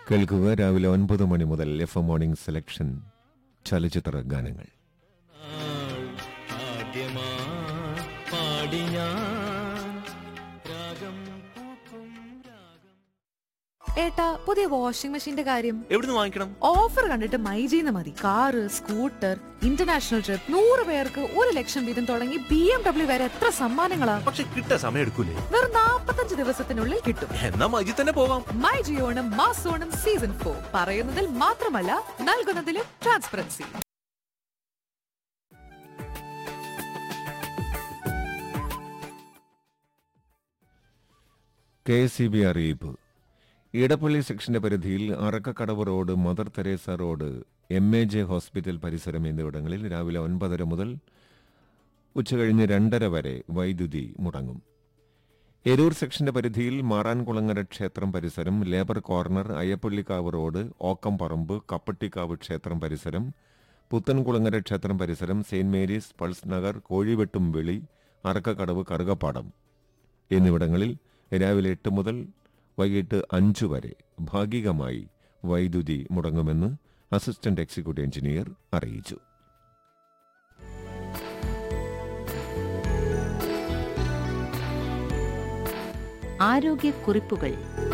കേൾക്കുക രാവിലെ ഒൻപത് മണി മുതൽ എഫ് എം മോർണിംഗ് സെലക്ഷൻ ചലച്ചിത്ര ഗാനങ്ങൾ ആദ്യമായി പാടി ഞാൻ രാഗം പൂക്കും രാഗം ഏട്ടാ പുതിയ വാഷിംഗ് മെഷീന്റെ കാര്യം എവിടുന്ന് വാങ്ങിക്കണം ഓഫർ കണ്ടിട്ട് മൈജീന്ന് മതി കാറ് സ്കൂട്ടർ ഇന്റർനാഷണൽ ട്രിപ്പ് നൂറ് പേർക്ക് ഒരു ലക്ഷം വീതം തുടങ്ങി ബി എം ഡബ്ല്യു വരെ എത്ര സമ്മാനങ്ങളാ പക്ഷെ കിട്ടാൻ സമയം എടുക്കൂലേ വെറും നാപ്പത്തഞ്ച് ദിവസത്തിനുള്ളിൽ കിട്ടും എന്നാ മജി തന്നെ പോവാം മൈ ജിയോണം മാസോണം സീസൺ ഫോർ പറയുന്നതിൽ മാത്രമല്ല നൽകുന്നതിലും transparency K S E B അറിയിപ്പ് ഇടപ്പള്ളി സെക്ഷന്റെ പരിധിയിൽ Arakkakadavu road Mother Teresa road M A J hospital പരിസരം എന്നിവിടങ്ങളിൽ രാവിലെ ഒൻപതര മുതൽ ഉച്ചകഴിഞ്ഞ് രണ്ടര വരെ വൈദ്യുതി മുടങ്ങും എരൂർ സെക്ഷന്റെ പരിധിയിൽ മാറാൻകുളങ്ങര ക്ഷേത്രം പരിസരം labour corner Ayyappallikavu road Okkamparambu Kappattikavu ക്ഷേത്രം പരിസരം പുത്തൻകുളങ്ങര ക്ഷേത്രം പരിസരം സെയിന്റ് മേരീസ് പൾസ് നഗർ കോഴിവെട്ടും വെളി അറക്കക്കടവ് കറുകപ്പാടം എന്നിവിടങ്ങളിൽ രാവിലെ എട്ട് മുതൽ വൈകിട്ട് അഞ്ചു വരെ ഭാഗികമായി വൈദ്യുതി മുടങ്ങുമെന്ന് അസിസ്റ്റന്റ് എക്സിക്യൂട്ടീവ് എഞ്ചിനീയർ അറിയിച്ചു ആരോഗ്യക്കുറിപ്പുകൾ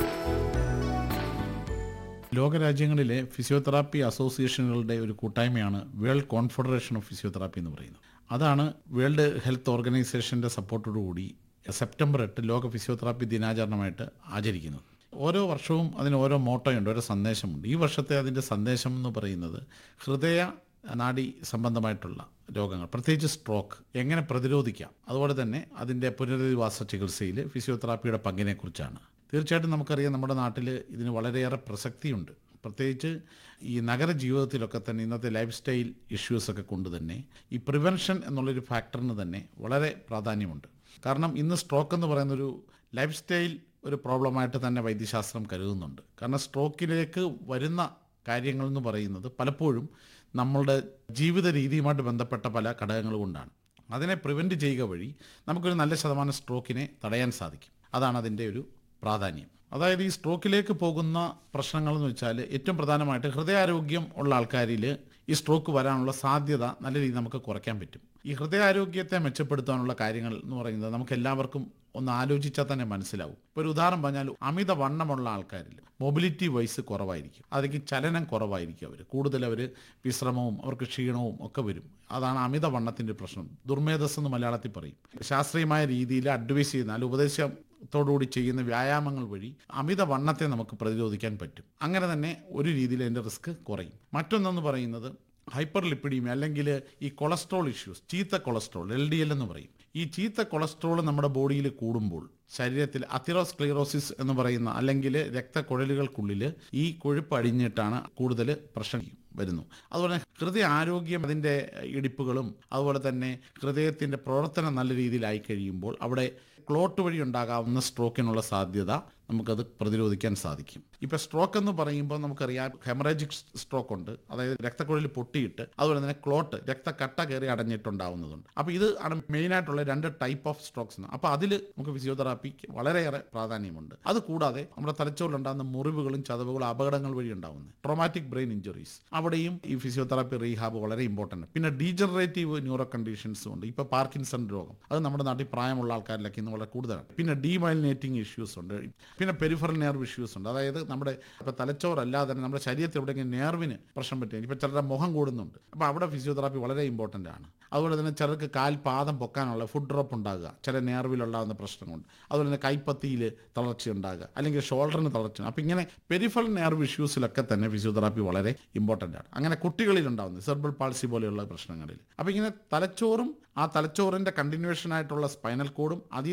ലോകരാജ്യങ്ങളിലെ ഫിസിയോതെറാപ്പി അസോസിയേഷനുകളുടെ ഒരു കൂട്ടായ്മയാണ് വേൾഡ് കോൺഫെഡറേഷൻ ഓഫ് ഫിസിയോതെറാപ്പി എന്ന് പറയുന്നത് അതാണ് വേൾഡ് ഹെൽത്ത് ഓർഗനൈസേഷൻ്റെ സപ്പോർട്ടോടുകൂടി സെപ്റ്റംബർ എട്ട് ലോക ഫിസിയോതെറാപ്പി ദിനാചരണമായിട്ട് ആചരിക്കുന്നത് ഓരോ വർഷവും അതിന് ഓരോ മോട്ടോയുണ്ട് ഓരോ സന്ദേശമുണ്ട് ഈ വർഷത്തെ അതിൻ്റെ സന്ദേശം എന്ന് പറയുന്നത് ഹൃദയ നാഡി സംബന്ധമായിട്ടുള്ള രോഗങ്ങൾ പ്രത്യേകിച്ച് സ്ട്രോക്ക് എങ്ങനെ പ്രതിരോധിക്കാം അതുപോലെ തന്നെ അതിൻ്റെ പുനരധിവാസ ചികിത്സയിൽ ഫിസിയോതെറാപ്പിയുടെ പങ്കിനെക്കുറിച്ചാണ് തീർച്ചയായിട്ടും നമുക്കറിയാം നമ്മുടെ നാട്ടിൽ ഇതിന് വളരെയേറെ പ്രസക്തിയുണ്ട് പ്രത്യേകിച്ച് ഈ നഗര ജീവിതത്തിലൊക്കെ തന്നെ ഇന്നത്തെ ലൈഫ് സ്റ്റൈൽ ഇഷ്യൂസൊക്കെ കൊണ്ട് തന്നെ ഈ പ്രിവെൻഷൻ എന്നുള്ളൊരു ഫാക്ടറിന് തന്നെ വളരെ പ്രാധാന്യമുണ്ട് കാരണം ഇന്ന് സ്ട്രോക്ക് എന്ന് പറയുന്നൊരു ലൈഫ് സ്റ്റൈൽ ഒരു പ്രോബ്ലമായിട്ട് തന്നെ വൈദ്യശാസ്ത്രം കരുതുന്നുണ്ട് കാരണം സ്ട്രോക്കിലേക്ക് വരുന്ന കാര്യങ്ങൾ എന്ന് പറയുന്നത് പലപ്പോഴും നമ്മളുടെ ജീവിത രീതിയുമായിട്ട് ബന്ധപ്പെട്ട പല ഘടകങ്ങൾ കൊണ്ടാണ് അതിനെ പ്രിവെൻറ്റ് ചെയ്യുക വഴി നമുക്കൊരു നല്ല ശതമാനം സ്ട്രോക്കിനെ തടയാൻ സാധിക്കും അതാണ് അതിൻ്റെ ഒരു പ്രാധാന്യം അതായത് ഈ സ്ട്രോക്കിലേക്ക് പോകുന്ന പ്രശ്നങ്ങൾ എന്ന് വെച്ചാൽ ഏറ്റവും പ്രധാനമായിട്ട് ഹൃദയാരോഗ്യം ഉള്ള ആൾക്കാരിൽ ഈ സ്ട്രോക്ക് വരാനുള്ള സാധ്യത നല്ല രീതിയിൽ നമുക്ക് കുറയ്ക്കാൻ പറ്റും ഈ ഹൃദയാരോഗ്യത്തെ മെച്ചപ്പെടുത്താനുള്ള കാര്യങ്ങൾ എന്ന് പറയുന്നത് നമുക്ക് എല്ലാവർക്കും ഒന്ന് ആലോചിച്ചാൽ തന്നെ മനസ്സിലാവും ഇപ്പോൾ ഒരു ഉദാഹരണം പറഞ്ഞാൽ അമിത വണ്ണമുള്ള ആൾക്കാരിൽ മൊബിലിറ്റി വൈസ് കുറവായിരിക്കും അതൊക്കെ ചലനം കുറവായിരിക്കും അവർ കൂടുതൽ അവർ വിശ്രമവും അവർക്ക് ക്ഷീണവും ഒക്കെ വരും അതാണ് അമിത വണ്ണത്തിൻ്റെ പ്രശ്നം ദുർമേധസ് എന്ന് മലയാളത്തിൽ പറയും ശാസ്ത്രീയമായ രീതിയിൽ അഡ്വൈസ് ചെയ്യുന്ന അല്ല ഉപദേശത്തോടുകൂടി ചെയ്യുന്ന വ്യായാമങ്ങൾ വഴി അമിത വണ്ണത്തെ നമുക്ക് പ്രതിരോധിക്കാൻ പറ്റും അങ്ങനെ തന്നെ ഒരു രീതിയിൽ അതിൻ്റെ റിസ്ക് കുറയും മറ്റൊന്നെന്ന് പറയുന്നത് ഹൈപ്പർ ലിപ്പിഡീമിയ അല്ലെങ്കിൽ ഈ കൊളസ്ട്രോൾ ഇഷ്യൂസ് ചീത്ത കൊളസ്ട്രോൾ എൽ ഡി എൽ എന്ന് പറയും ഈ ചീത്ത കൊളസ്ട്രോൾ നമ്മുടെ ബോഡിയിൽ കൂടുമ്പോൾ ശരീരത്തിൽ അതിറോസ്ക്ലീറോസിസ് എന്ന് പറയുന്ന അല്ലെങ്കിൽ രക്തക്കുഴലുകൾക്കുള്ളിൽ ഈ കൊഴുപ്പ് അടിഞ്ഞിട്ടാണ് കൂടുതൽ പ്രശ്നം വരുന്നു അതുപോലെ ഹൃദയ ആരോഗ്യം അതിൻ്റെ ഇടിപ്പുകളും അതുപോലെ തന്നെ ഹൃദയത്തിൻ്റെ പ്രവർത്തനം നല്ല രീതിയിലായി കഴിയുമ്പോൾ അവിടെ ക്ലോട്ട് വഴി ഉണ്ടാകാവുന്ന സ്ട്രോക്കിനുള്ള സാധ്യത നമുക്കത് പ്രതിരോധിക്കാൻ സാധിക്കും ഇപ്പം സ്ട്രോക്ക് എന്ന് പറയുമ്പോൾ നമുക്കറിയാം ഹെമറേജിക് സ്ട്രോക്ക് ഉണ്ട് അതായത് രക്തക്കുഴലിൽ പൊട്ടിയിട്ട് അതുപോലെ തന്നെ ക്ലോട്ട് രക്തക്കട്ട കയറി അടഞ്ഞിട്ടുണ്ടാവുന്നതുണ്ട് അപ്പോൾ ഇത് ആണ് മെയിനായിട്ടുള്ള രണ്ട് ടൈപ്പ് ഓഫ് സ്ട്രോക്സ് അപ്പോൾ അതിൽ നമുക്ക് ഫിസിയോതെറാപ്പിക്ക് വളരെയേറെ പ്രാധാന്യമുണ്ട് അത് കൂടാതെ നമ്മുടെ തലച്ചോറിലുണ്ടാകുന്ന മുറിവുകളും ചതവുകളും അപകടങ്ങൾ വഴി ഉണ്ടാകുന്നത് ട്രോമാറ്റിക് ബ്രെയിൻ ഇഞ്ചുറീസ് അവിടെയും ഈ ഫിസിയോതെറാപ്പി റീഹാബ് വളരെ ഇമ്പോർട്ടൻ്റ് പിന്നെ ഡീജനറേറ്റീവ് ന്യൂറോ കണ്ടീഷൻസും ഉണ്ട് ഇപ്പോൾ പാർക്കിൻസൺ രോഗം അത് നമ്മുടെ നാട്ടിൽ പ്രായമുള്ള ആൾക്കാരിലൊക്കെ ഇന്ന് വളരെ കൂടുതലാണ് പിന്നെ ഡീമൈലിനേറ്റിംഗ് ഇഷ്യൂസ് ഉണ്ട് പിന്നെ പെരിഫറൽ നെർവ് ഇഷ്യൂസ് ഉണ്ട് അതായത് നമ്മുടെ ഇപ്പോൾ തലച്ചോറല്ലാതെ തന്നെ നമ്മുടെ ശരീരത്തിൽ എവിടെയെങ്കിലും നെർവിന് പ്രശ്നം പറ്റും ഇപ്പോൾ ചിലരുടെ മുഖം കൂടുന്നുണ്ട് അപ്പോൾ അവിടെ ഫിസിയോതെറാപ്പി വളരെ ഇമ്പോർട്ടൻ്റ് ആണ് അതുപോലെ തന്നെ ചിലർക്ക് കാൽ പാദം പൊക്കാനുള്ള ഫുഡ് ഡ്രോപ്പ് ഉണ്ടാകുക ചില നേർവിലുണ്ടാകുന്ന പ്രശ്നമുണ്ട് അതുപോലെ തന്നെ കൈപ്പത്തിയിൽ തളർച്ച ഉണ്ടാകുക അല്ലെങ്കിൽ ഷോൾഡറിന് തളർച്ച അപ്പോൾ ഇങ്ങനെ പെരിഫറൽ നെർവ് ഇഷ്യൂസിലൊക്കെ തന്നെ ഫിസിയോതെറാപ്പി വളരെ ഇമ്പോർട്ടൻ്റ് ആണ് അങ്ങനെ കുട്ടികളിൽ ഉണ്ടാകുന്നത് സെർബൽ പാൾസി പോലെയുള്ള പ്രശ്നങ്ങളിൽ അപ്പോൾ ഇങ്ങനെ തലച്ചോറും ആ തലച്ചോറിൻ്റെ കണ്ടിന്യൂഷൻ ആയിട്ടുള്ള സ്പൈനൽ കോഡും അതിൽ